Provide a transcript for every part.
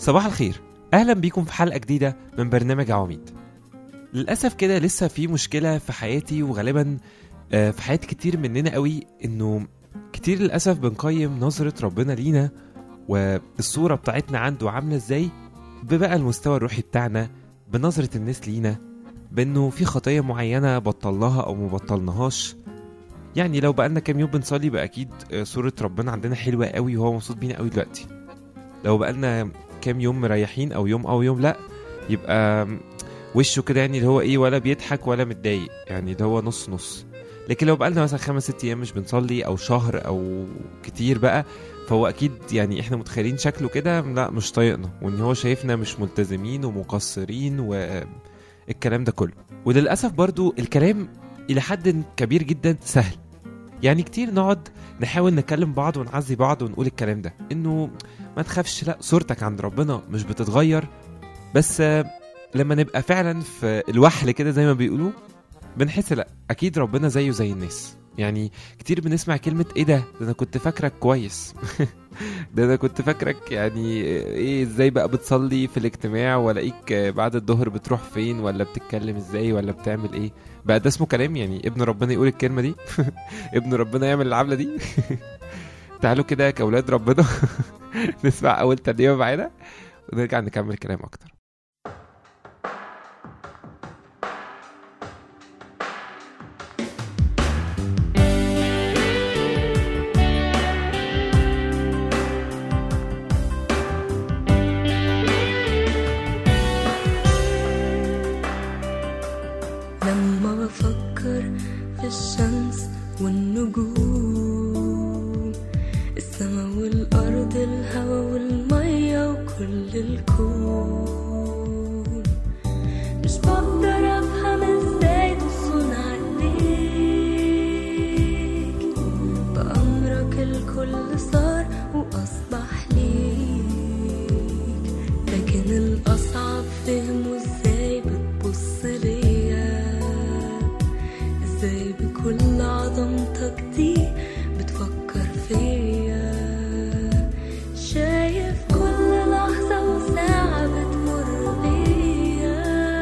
صباح الخير اهلا بيكم في حلقه جديده من برنامج عواميد للاسف كده لسه في مشكله في حياتي وغالبا آه، في حياة كتير مننا قوي انه كتير للاسف بنقيم نظره ربنا لينا والصوره بتاعتنا عنده عامله ازاي ببقى المستوى الروحي بتاعنا بنظره الناس لينا بانه في خطيه معينه بطلناها او مبطلناهاش يعني لو بقالنا كام يوم بنصلي بقى اكيد آه، صوره ربنا عندنا حلوه قوي وهو مبسوط بينا قوي دلوقتي لو بقالنا كام يوم مريحين او يوم او يوم لا يبقى وشه كده يعني اللي هو ايه ولا بيضحك ولا متضايق يعني اللي هو نص نص لكن لو بقالنا مثلا خمس ست ايام مش بنصلي او شهر او كتير بقى فهو اكيد يعني احنا متخيلين شكله كده لا مش طايقنا وان هو شايفنا مش ملتزمين ومقصرين والكلام ده كله وللاسف برضو الكلام الى حد كبير جدا سهل يعني كتير نقعد نحاول نكلم بعض ونعزي بعض ونقول الكلام ده انه ما تخافش لا صورتك عند ربنا مش بتتغير بس آه، لما نبقى فعلا في الوحل كده زي ما بيقولوا بنحس لا اكيد ربنا زيه زي الناس يعني كتير بنسمع كلمة ايه ده ده انا كنت فاكرك كويس ده انا كنت فاكرك يعني ايه ازاي بقى بتصلي في الاجتماع والاقيك بعد الظهر بتروح فين ولا بتتكلم ازاي ولا بتعمل ايه بقى ده اسمه كلام يعني ابن ربنا يقول الكلمة دي ابن ربنا يعمل العملة دي تعالوا كده كأولاد ربنا نسمع أول ترنيمة معانا ونرجع نكمل كلام أكتر لما بفكر في الشمس والنجوم السما والأرض الهوا والمية وكل الكون مش بقدر أفهم ازاي تصون عليك بأمرك الكل صار وأصبح ليك لكن الأصعب فهمه ازاي بتبص ليا ازاي بكل عظمتك دي بتفكر فيا شايف كل لحظة وساعة بتمر بيا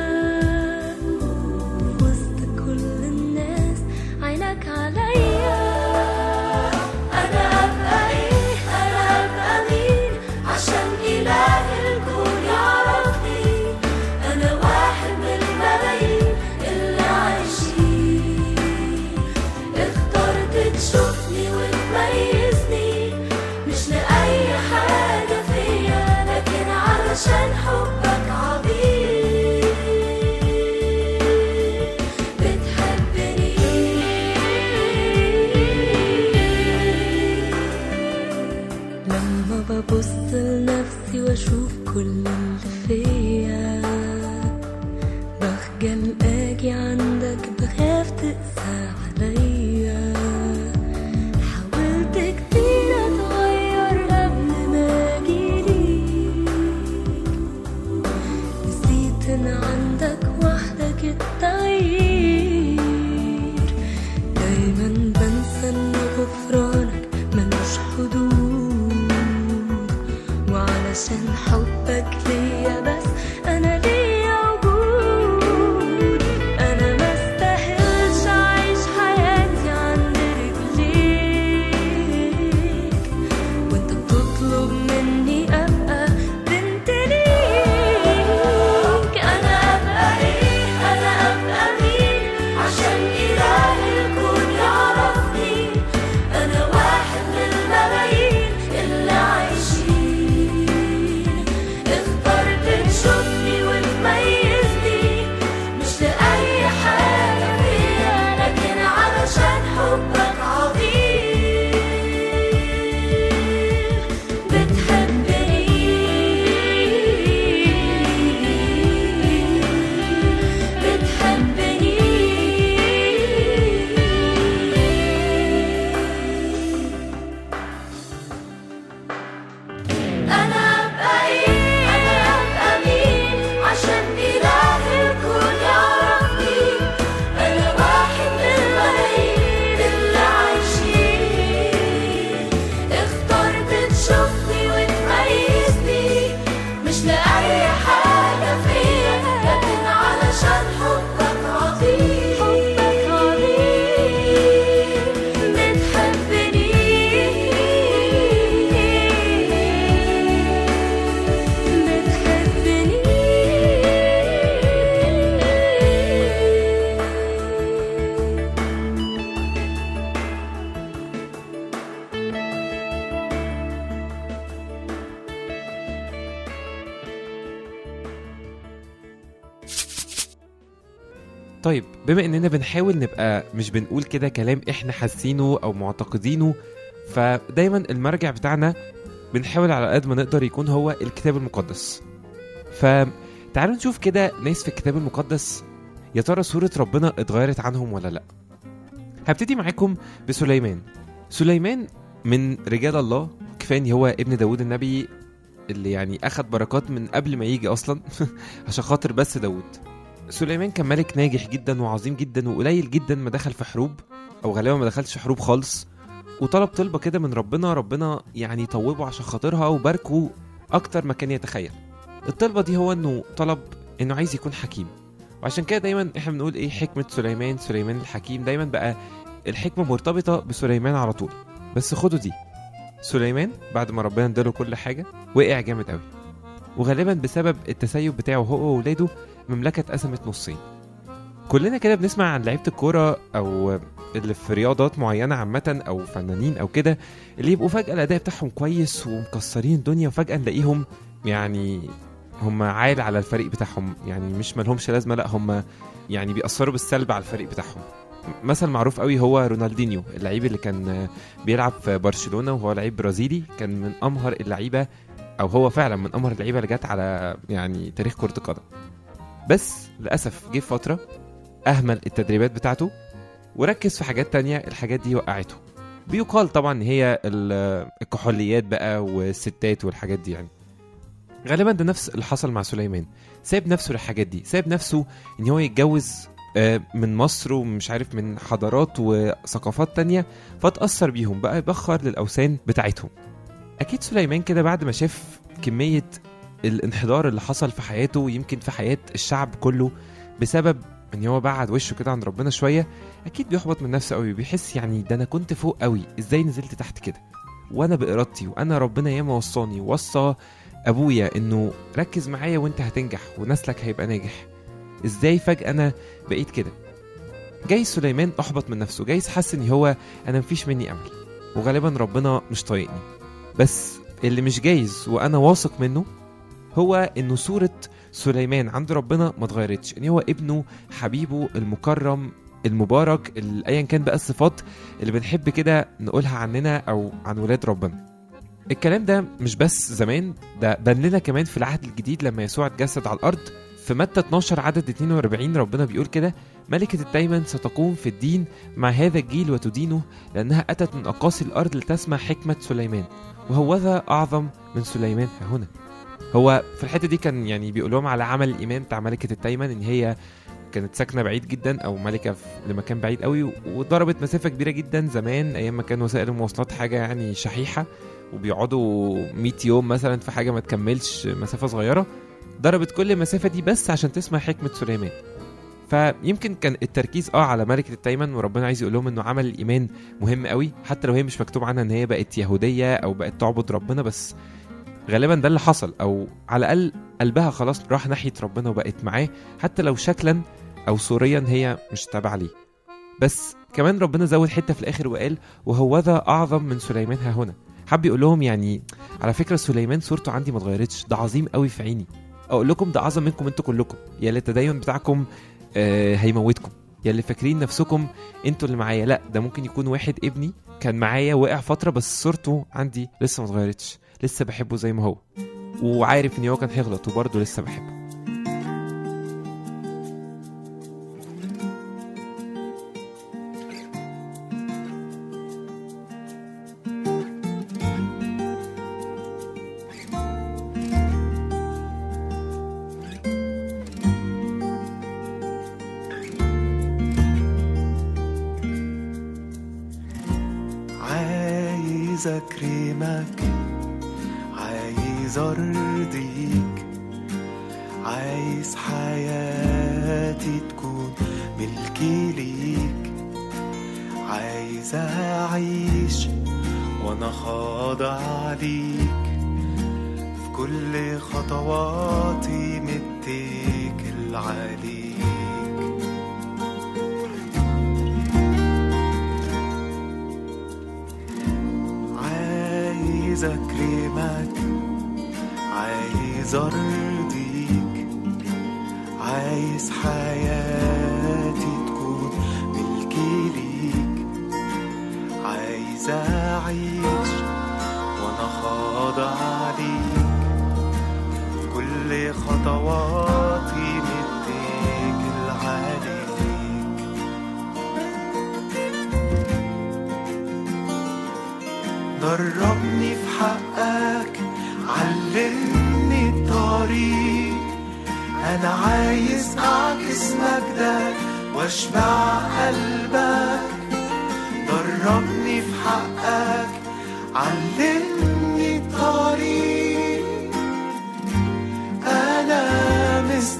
في وسط كل الناس عينك عليا أنا أبقى إيه أنا أبقى مين عشان إله الكون يعرفني أنا واحد من الملايين اللي عايشين اخترت تشوفني وتميزني مش لأي حاجة فيا لكن علشان حبك عظيم بتحبني لما ببص لنفسي واشوف كل اللي فيا بخجل اجي عندك بخاف تقسى عليا حاولت كتير اتغير قبل ما اجيليك نسيت ان عندك وحدك التغيير دايما بنسى ان غفرانك ملوش حدود وعلشان حبك طيب بما اننا بنحاول نبقى مش بنقول كده كلام احنا حاسينه او معتقدينه فدايما المرجع بتاعنا بنحاول على قد ما نقدر يكون هو الكتاب المقدس فتعالوا نشوف كده ناس في الكتاب المقدس يا ترى صورة ربنا اتغيرت عنهم ولا لا هبتدي معاكم بسليمان سليمان من رجال الله كفايه ان هو ابن داود النبي اللي يعني اخد بركات من قبل ما يجي اصلا عشان خاطر بس داود سليمان كان ملك ناجح جدا وعظيم جدا وقليل جدا ما دخل في حروب او غالبا ما دخلش حروب خالص وطلب طلبه كده من ربنا ربنا يعني طوبه عشان خاطرها وباركه اكتر ما كان يتخيل الطلبه دي هو انه طلب انه عايز يكون حكيم وعشان كده دايما احنا بنقول ايه حكمه سليمان سليمان الحكيم دايما بقى الحكمه مرتبطه بسليمان على طول بس خدوا دي سليمان بعد ما ربنا اداله كل حاجه وقع جامد قوي وغالبا بسبب التسيب بتاعه هو وولاده المملكه اتقسمت نصين كلنا كده بنسمع عن لعيبه الكوره او اللي في رياضات معينه عامه او فنانين او كده اللي يبقوا فجاه الاداء بتاعهم كويس ومكسرين الدنيا وفجاه نلاقيهم يعني هم عال على الفريق بتاعهم يعني مش مالهمش لازمه لا هم يعني بيأثروا بالسلب على الفريق بتاعهم مثل معروف قوي هو رونالدينيو اللعيب اللي كان بيلعب في برشلونه وهو لعيب برازيلي كان من امهر اللعيبه او هو فعلا من امهر اللعيبه اللي جت على يعني تاريخ كره القدم بس للاسف جه في فتره اهمل التدريبات بتاعته وركز في حاجات تانية الحاجات دي وقعته بيقال طبعا ان هي ال- الكحوليات بقى والستات والحاجات دي يعني غالبا ده نفس اللي حصل مع سليمان ساب نفسه للحاجات دي ساب نفسه ان هو يتجوز آه، من مصر ومش عارف من حضارات وثقافات تانية فتأثر بيهم بقى يبخر للأوثان بتاعتهم أكيد سليمان كده بعد ما شاف كمية الانحدار اللي حصل في حياته ويمكن في حياة الشعب كله بسبب ان هو بعد وشه كده عند ربنا شويه اكيد بيحبط من نفسه قوي بيحس يعني ده انا كنت فوق قوي ازاي نزلت تحت كده وانا بارادتي وانا ربنا ياما وصاني وصى ابويا انه ركز معايا وانت هتنجح ونسلك هيبقى ناجح ازاي فجاه انا بقيت كده جايز سليمان احبط من نفسه جايز حس ان هو انا مفيش مني امل وغالبا ربنا مش طايقني بس اللي مش جايز وانا واثق منه هو انه صوره سليمان عند ربنا ما اتغيرتش ان هو ابنه حبيبه المكرم المبارك ال- ايا كان بقى الصفات اللي بنحب كده نقولها عننا او عن ولاد ربنا الكلام ده مش بس زمان ده بان لنا كمان في العهد الجديد لما يسوع اتجسد على الارض في متى 12 عدد 42 ربنا بيقول كده ملكة الدايمن ستقوم في الدين مع هذا الجيل وتدينه لأنها أتت من أقاصي الأرض لتسمع حكمة سليمان وهوذا أعظم من سليمان ها هنا هو في الحته دي كان يعني بيقول لهم على عمل الايمان بتاع ملكه التيمن ان هي كانت ساكنه بعيد جدا او ملكه في لمكان بعيد قوي وضربت مسافه كبيره جدا زمان ايام ما كان وسائل المواصلات حاجه يعني شحيحه وبيقعدوا 100 يوم مثلا في حاجه ما تكملش مسافه صغيره ضربت كل المسافه دي بس عشان تسمع حكمه سليمان فيمكن كان التركيز اه على ملكه التيمن وربنا عايز يقول لهم انه عمل الايمان مهم قوي حتى لو هي مش مكتوب عنها ان هي بقت يهوديه او بقت تعبد ربنا بس غالبا ده اللي حصل او على الاقل قلبها خلاص راح ناحيه ربنا وبقت معاه حتى لو شكلا او صوريا هي مش تابعه ليه بس كمان ربنا زود حته في الاخر وقال وهوذا اعظم من سليمان ها هنا حب يقول لهم يعني على فكره سليمان صورته عندي ما اتغيرتش ده عظيم قوي في عيني اقول لكم ده اعظم منكم انتوا كلكم يا اللي التدين بتاعكم آه هيموتكم يا اللي فاكرين نفسكم انتوا اللي معايا لا ده ممكن يكون واحد ابني كان معايا وقع فتره بس صورته عندي لسه ما اتغيرتش لسه بحبه زي ما هو وعارف ان هو كان هيغلط وبرضه لسه بحبه عايز اكرمك عايز ارضيك عايز حياتي تكون ملكي ليك عايز اعيش وانا خاضع ليك في كل خطواتي متكل عليك عايز اكرمك عايز ارضيك عايز حياتي ملكي ليك عايز أعيش وأنا خاضع ليك كل خطواتي متكل عليك دربني في حقك علمني الطريق أنا عايز أعكس مجدك وأشبع قلبك دربني في حقك علمني الطريق أنا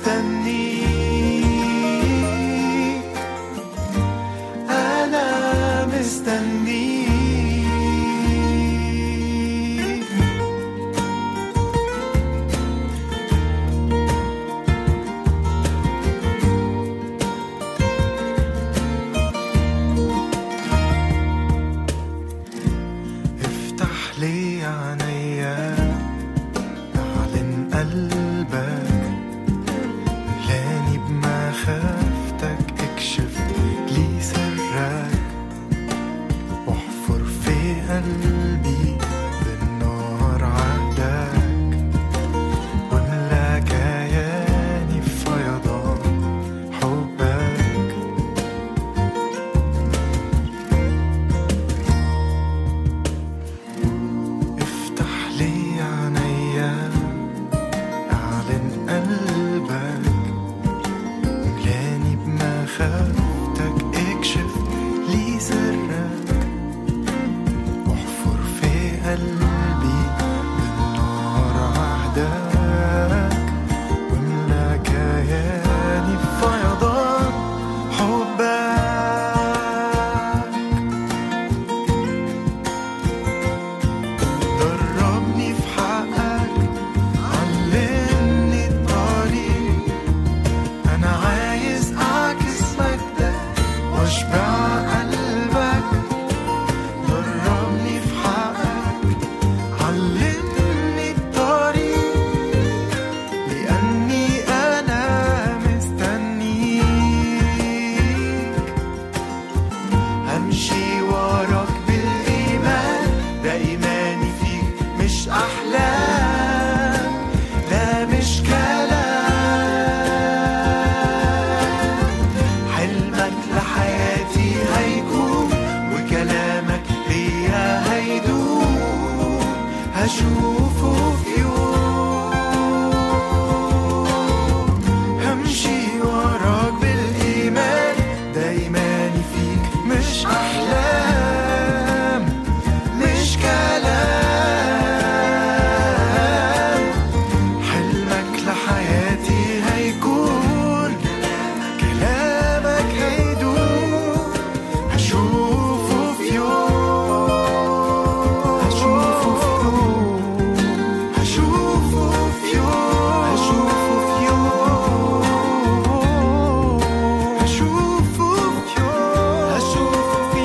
مستنيك أنا مستنيك افتح لي عينيا اعلن قلبك ملاني بمخافتك اكشف لي سرك واحفر في قلبي بالنار عهدك واملا كياني بفيضان حبك افتح لي عينيا اعلن قلبك ملاني بمخافتك اكشف لي سرك واحفر في قلبي بالنار عهدك واملا كياني بفيضان حبك دربني في حقك علمني الطريق أنا عايز أعكس مجدك وأشبع قلبك دربني في حقك علمني الطريق لأني أنا مستنيك همشي وراك بالإيمان ده إيماني فيك مش أحلام لا مش كلام حلمك لحياتي هيكون وكلامك ليا هيدوم هشوفه في يوم همشي وراك بالإيمان ده إيماني فيك مش أحلام مش كلام حلمك لحياتي هيكون كلامك هيدوم هشوفه في يوم هشوفه في يوم هشوفه في يوم هشوفه في يوم هشوفه في يوم هشوفه في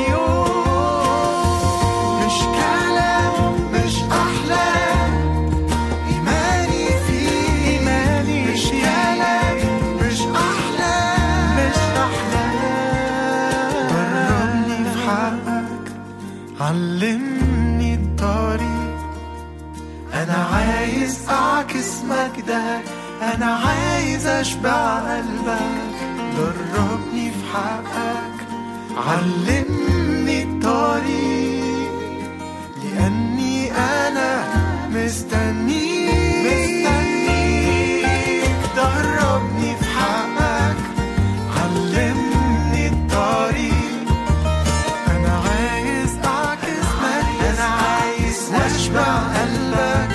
يوم مش كلام مش أحلام إيماني فيه إيماني مش كلام مش أحلام مش أحلام دربني في حقك علمني الطريق أنا عايز أعكس مجدك أنا عايز أشبع قلبك دربني في حقك علمني الطريق لأني أنا مستنيك مستنيك دربني في حقك علمني الطريق أنا عايز أعكس مجدك أنا عايز أشبع قلبك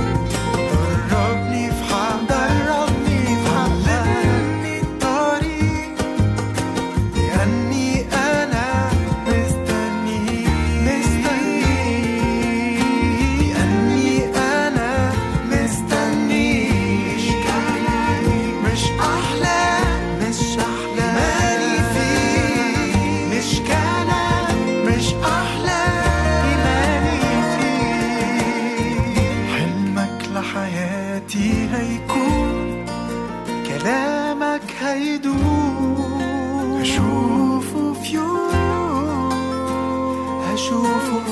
دربني في حقك دربني في حقك علمني الطريق لأني أنا هشوف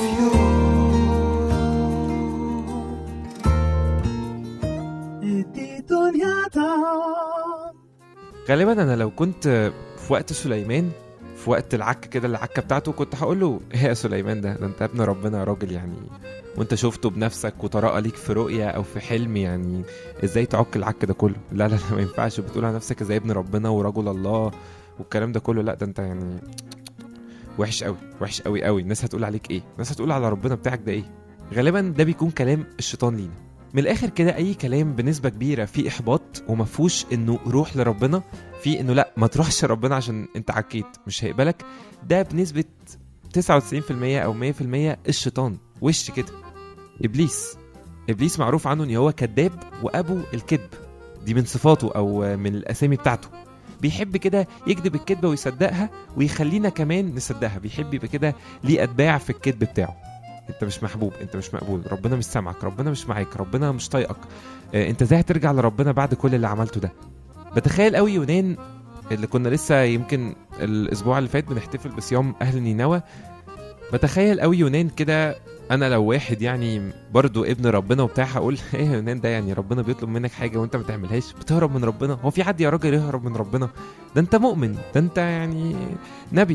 يوم دي دنيا دام غالبا انا لو كنت في وقت سليمان في وقت العك كده العكه بتاعته كنت هقول له ايه يا سليمان ده ده انت ابن ربنا يا راجل يعني وانت شفته بنفسك وطرقه ليك في رؤيه او في حلم يعني ازاي تعك العك ده كله لا لا لا ما ينفعش بتقول على نفسك ازاي ابن ربنا ورجل الله والكلام ده كله لا ده انت يعني وحش قوي وحش قوي قوي الناس هتقول عليك ايه الناس هتقول على ربنا بتاعك ده ايه غالبا ده بيكون كلام الشيطان لينا من الاخر كده اي كلام بنسبه كبيره فيه احباط وما فيهوش انه روح لربنا في انه لا ما تروحش ربنا عشان انت عكيت مش هيقبلك ده بنسبه 99% او 100% الشيطان وش كده ابليس ابليس معروف عنه ان هو كذاب وابو الكذب دي من صفاته او من الاسامي بتاعته بيحب كده يكذب الكذبه ويصدقها ويخلينا كمان نصدقها بيحب يبقى كده ليه اتباع في الكذب بتاعه انت مش محبوب انت مش مقبول ربنا مش سامعك ربنا مش معاك ربنا مش طايقك اه، انت ازاي هترجع لربنا بعد كل اللي عملته ده بتخيل قوي يونان اللي كنا لسه يمكن الاسبوع اللي فات بنحتفل بصيام اهل نينوى بتخيل قوي يونان كده انا لو واحد يعني برضو ابن ربنا وبتاع هقول ايه يا يونان ده يعني ربنا بيطلب منك حاجه وانت ما تعملهاش بتهرب من ربنا هو في حد يا راجل يهرب من ربنا ده انت مؤمن ده انت يعني نبي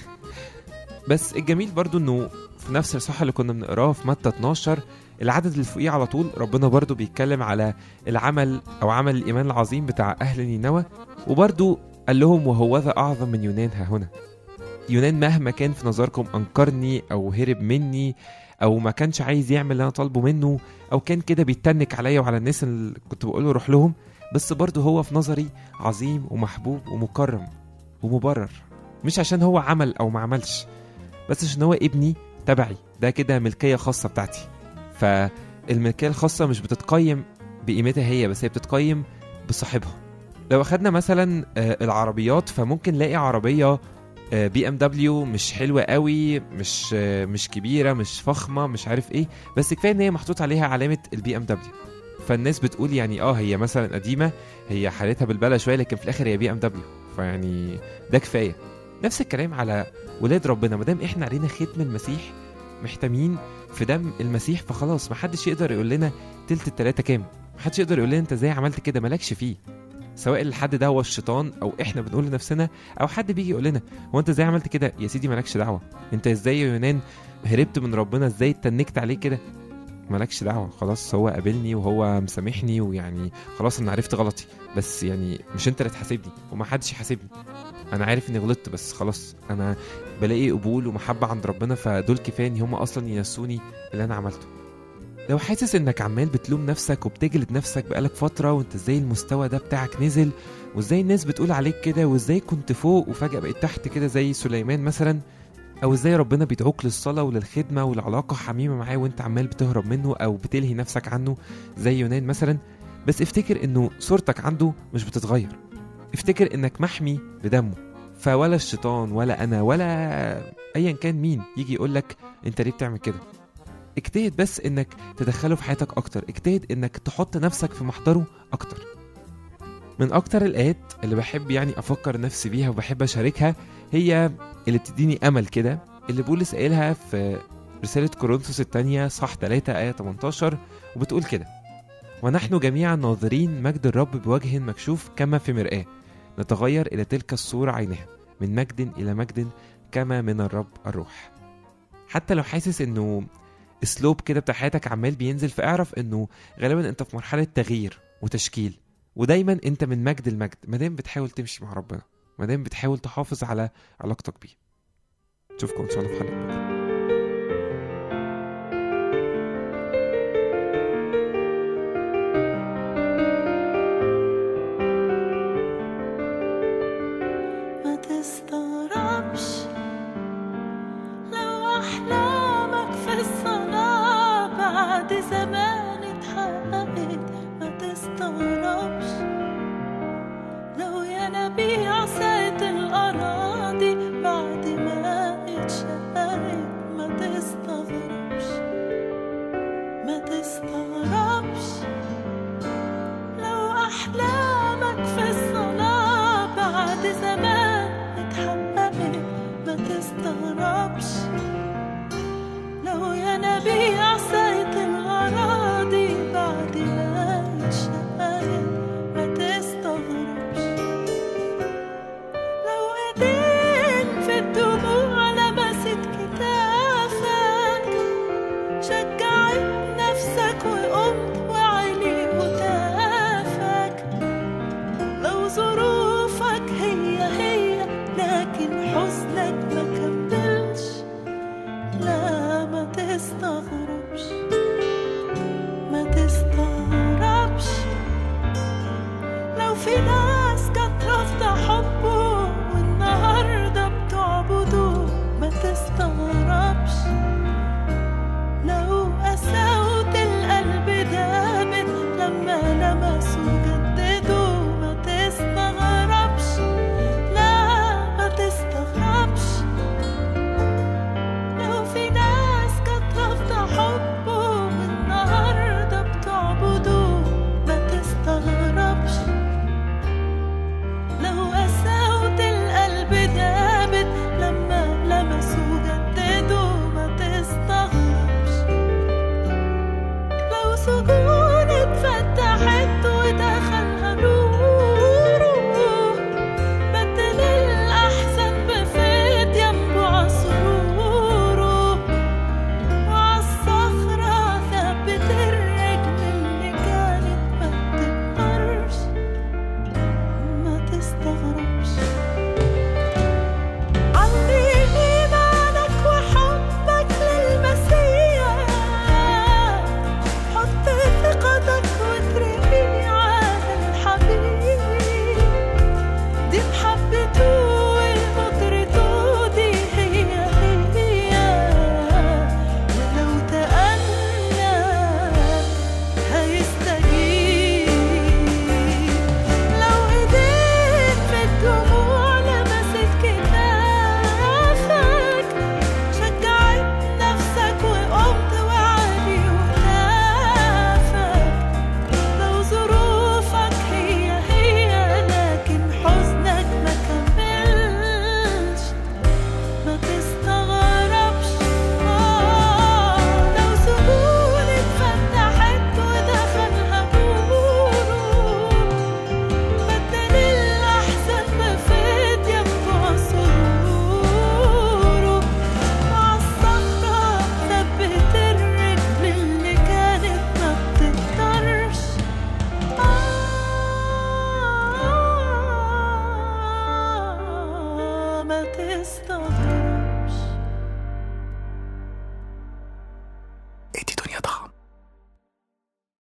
بس الجميل برضو انه في نفس الصحة اللي كنا بنقراه في متى 12 العدد اللي فوقيه على طول ربنا برضو بيتكلم على العمل او عمل الايمان العظيم بتاع اهل نينوى وبرضو قال لهم وهوذا اعظم من يونان ها هنا يونان مهما كان في نظركم انكرني او هرب مني او ما كانش عايز يعمل اللي انا طالبه منه او كان كده بيتنك عليا وعلى الناس اللي كنت بقول له روح لهم بس برضه هو في نظري عظيم ومحبوب ومكرم ومبرر مش عشان هو عمل او ما عملش بس عشان هو ابني تبعي ده كده ملكيه خاصه بتاعتي فالملكيه الخاصه مش بتتقيم بقيمتها هي بس هي بتتقيم بصاحبها لو اخدنا مثلا آه، العربيات فممكن نلاقي عربيه بي ام دبليو مش حلوه قوي مش آه، مش كبيره مش فخمه مش عارف ايه بس كفايه ان هي محطوط عليها علامه البي ام دبليو فالناس بتقول يعني اه هي مثلا قديمه هي حالتها بالبلا شويه لكن في الاخر هي بي ام دبليو فيعني ده كفايه نفس الكلام على ولاد ربنا ما دام احنا علينا ختم المسيح محتمين في دم المسيح فخلاص محدش يقدر يقول لنا تلت التلاته كام محدش يقدر يقول لنا انت ازاي عملت كده مالكش فيه سواء الحد ده هو الشيطان او احنا بنقول لنفسنا او حد بيجي يقول لنا هو انت ازاي عملت كده يا سيدي مالكش دعوه انت ازاي يا يونان هربت من ربنا ازاي اتنكت عليه كده مالكش دعوه خلاص هو قابلني وهو مسامحني ويعني خلاص انا عرفت غلطي بس يعني مش انت اللي تحاسبني وما حدش يحاسبني انا عارف اني غلطت بس خلاص انا بلاقي قبول ومحبه عند ربنا فدول كفايه ان هم اصلا ينسوني اللي انا عملته لو حاسس انك عمال بتلوم نفسك وبتجلد نفسك بقالك فتره وانت ازاي المستوى ده بتاعك نزل وازاي الناس بتقول عليك كده وازاي كنت فوق وفجاه بقيت تحت كده زي سليمان مثلا او ازاي ربنا بيدعوك للصلاه وللخدمه والعلاقه حميمه معاه وانت عمال بتهرب منه او بتلهي نفسك عنه زي يونان مثلا بس افتكر انه صورتك عنده مش بتتغير افتكر انك محمي بدمه فولا الشيطان ولا انا ولا ايا كان مين يجي يقولك انت ليه بتعمل كده اجتهد بس انك تدخله في حياتك اكتر اجتهد انك تحط نفسك في محضره اكتر من اكتر الايات اللي بحب يعني افكر نفسي بيها وبحب اشاركها هي اللي بتديني امل كده اللي بولس قايلها في رسالة كورنثوس الثانية صح 3 آية 18 وبتقول كده ونحن جميعا ناظرين مجد الرب بوجه مكشوف كما في مرآة نتغير إلى تلك الصورة عينها من مجد إلى مجد كما من الرب الروح حتى لو حاسس انه اسلوب كده بتاع حياتك عمال بينزل فاعرف انه غالبا انت في مرحله تغيير وتشكيل ودايما انت من مجد المجد ما دام بتحاول تمشي مع ربنا ما دام بتحاول تحافظ على علاقتك بيه نشوفكم ان شاء الله في حلقه بكرة. ما تستغربش لو أحلامك في الصلاة بعد زمان اتحققت ما تستغربش لو ينابيع ساعة الأراضي بعد ما اتشققت ما تستغربش ما تستغربش لو أحلامك في الصلاة بعد زمان اتحققت ما تستغربش له ينابيع